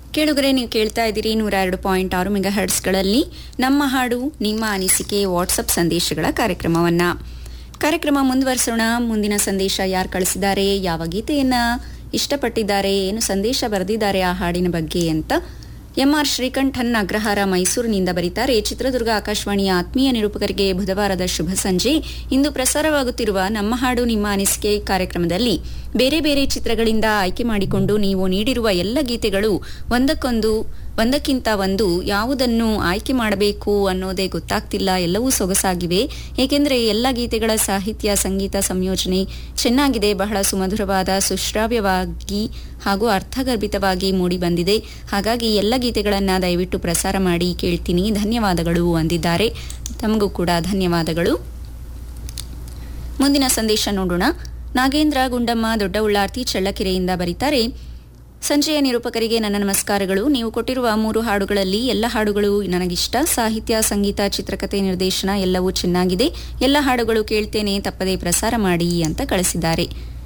ಕೇಳುಗರೆ ನೀವು ಕೇಳ್ತಾ ಇದ್ದೀರಿ ನೂರ ಎರಡು ಪಾಯಿಂಟ್ ಆರು ಮೆಗಾ ಹರ್ಟ್ಸ್ಗಳಲ್ಲಿ ನಮ್ಮ ಹಾಡು ನಿಮ್ಮ ಅನಿಸಿಕೆ ವಾಟ್ಸಪ್ ಸಂದೇಶಗಳ ಕಾರ್ಯಕ್ರಮವನ್ನ ಕಾರ್ಯಕ್ರಮ ಮುಂದುವರಿಸೋಣ ಮುಂದಿನ ಸಂದೇಶ ಯಾರು ಕಳಿಸಿದ್ದಾರೆ ಯಾವ ಗೀತೆಯನ್ನ ಇಷ್ಟಪಟ್ಟಿದ್ದಾರೆ ಏನು ಸಂದೇಶ ಬರೆದಿದ್ದಾರೆ ಆ ಹಾಡಿನ ಬಗ್ಗೆ ಅಂತ ಎಂಆರ್ ಶ್ರೀಕಂಠನ್ ಅಗ್ರಹಾರ ಮೈಸೂರಿನಿಂದ ಬರೀತಾರೆ ಚಿತ್ರದುರ್ಗ ಆಕಾಶವಾಣಿಯ ಆತ್ಮೀಯ ನಿರೂಪಕರಿಗೆ ಬುಧವಾರದ ಶುಭ ಸಂಜೆ ಇಂದು ಪ್ರಸಾರವಾಗುತ್ತಿರುವ ನಮ್ಮ ಹಾಡು ನಿಮ್ಮ ಅನಿಸಿಕೆ ಕಾರ್ಯಕ್ರಮದಲ್ಲಿ ಬೇರೆ ಬೇರೆ ಚಿತ್ರಗಳಿಂದ ಆಯ್ಕೆ ಮಾಡಿಕೊಂಡು ನೀವು ನೀಡಿರುವ ಎಲ್ಲ ಗೀತೆಗಳು ಒಂದಕ್ಕೊಂದು ಒಂದಕ್ಕಿಂತ ಒಂದು ಯಾವುದನ್ನು ಆಯ್ಕೆ ಮಾಡಬೇಕು ಅನ್ನೋದೇ ಗೊತ್ತಾಗ್ತಿಲ್ಲ ಎಲ್ಲವೂ ಸೊಗಸಾಗಿವೆ ಏಕೆಂದರೆ ಎಲ್ಲ ಗೀತೆಗಳ ಸಾಹಿತ್ಯ ಸಂಗೀತ ಸಂಯೋಜನೆ ಚೆನ್ನಾಗಿದೆ ಬಹಳ ಸುಮಧುರವಾದ ಸುಶ್ರಾವ್ಯವಾಗಿ ಹಾಗೂ ಅರ್ಥಗರ್ಭಿತವಾಗಿ ಮೂಡಿ ಬಂದಿದೆ ಹಾಗಾಗಿ ಎಲ್ಲ ಗೀತೆಗಳನ್ನು ದಯವಿಟ್ಟು ಪ್ರಸಾರ ಮಾಡಿ ಕೇಳ್ತೀನಿ ಧನ್ಯವಾದಗಳು ಅಂದಿದ್ದಾರೆ ತಮಗೂ ಕೂಡ ಧನ್ಯವಾದಗಳು ಮುಂದಿನ ಸಂದೇಶ ನೋಡೋಣ ನಾಗೇಂದ್ರ ಗುಂಡಮ್ಮ ದೊಡ್ಡ ಉಳ್ಳಾರ್ತಿ ಚಳ್ಳಕೆರೆಯಿಂದ ಬರೀತಾರೆ ಸಂಜೆಯ ನಿರೂಪಕರಿಗೆ ನನ್ನ ನಮಸ್ಕಾರಗಳು ನೀವು ಕೊಟ್ಟಿರುವ ಮೂರು ಹಾಡುಗಳಲ್ಲಿ ಎಲ್ಲ ಹಾಡುಗಳು ನನಗಿಷ್ಟ ಸಾಹಿತ್ಯ ಸಂಗೀತ ಚಿತ್ರಕಥೆ ನಿರ್ದೇಶನ ಎಲ್ಲವೂ ಚೆನ್ನಾಗಿದೆ ಎಲ್ಲ ಹಾಡುಗಳು ಕೇಳ್ತೇನೆ ತಪ್ಪದೇ ಪ್ರಸಾರ ಮಾಡಿ ಅಂತ ಕಳಿಸಿದ್ದಾರೆ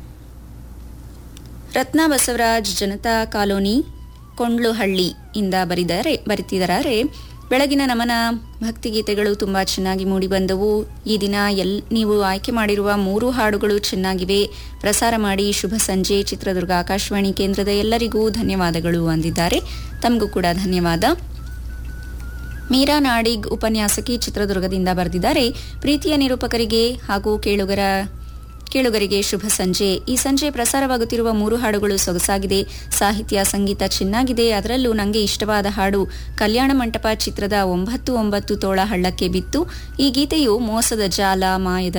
ರತ್ನ ಬಸವರಾಜ್ ಜನತಾ ಕಾಲೋನಿ ಕೊಂಡ್ಲುಹಳ್ಳಿ ಇಂದ ಬರಿದ್ದಾರೆ ಬರಿತಿದ್ದಾರೆ ಬೆಳಗಿನ ನಮನ ಭಕ್ತಿಗೀತೆಗಳು ತುಂಬಾ ಚೆನ್ನಾಗಿ ಮೂಡಿಬಂದವು ಈ ದಿನ ಎಲ್ ನೀವು ಆಯ್ಕೆ ಮಾಡಿರುವ ಮೂರು ಹಾಡುಗಳು ಚೆನ್ನಾಗಿವೆ ಪ್ರಸಾರ ಮಾಡಿ ಶುಭ ಸಂಜೆ ಚಿತ್ರದುರ್ಗ ಆಕಾಶವಾಣಿ ಕೇಂದ್ರದ ಎಲ್ಲರಿಗೂ ಧನ್ಯವಾದಗಳು ಅಂದಿದ್ದಾರೆ ತಮಗೂ ಕೂಡ ಧನ್ಯವಾದ ಮೀರಾ ನಾಡಿಗ್ ಉಪನ್ಯಾಸಕಿ ಚಿತ್ರದುರ್ಗದಿಂದ ಬರೆದಿದ್ದಾರೆ ಪ್ರೀತಿಯ ನಿರೂಪಕರಿಗೆ ಹಾಗೂ ಕೇಳುಗರ ಕೇಳುಗರಿಗೆ ಶುಭ ಸಂಜೆ ಈ ಸಂಜೆ ಪ್ರಸಾರವಾಗುತ್ತಿರುವ ಮೂರು ಹಾಡುಗಳು ಸೊಗಸಾಗಿದೆ ಸಾಹಿತ್ಯ ಸಂಗೀತ ಚೆನ್ನಾಗಿದೆ ಅದರಲ್ಲೂ ನನಗೆ ಇಷ್ಟವಾದ ಹಾಡು ಕಲ್ಯಾಣ ಮಂಟಪ ಚಿತ್ರದ ಒಂಬತ್ತು ಒಂಬತ್ತು ತೋಳ ಹಳ್ಳಕ್ಕೆ ಬಿತ್ತು ಈ ಗೀತೆಯು ಮೋಸದ ಜಾಲ ಮಾಯದ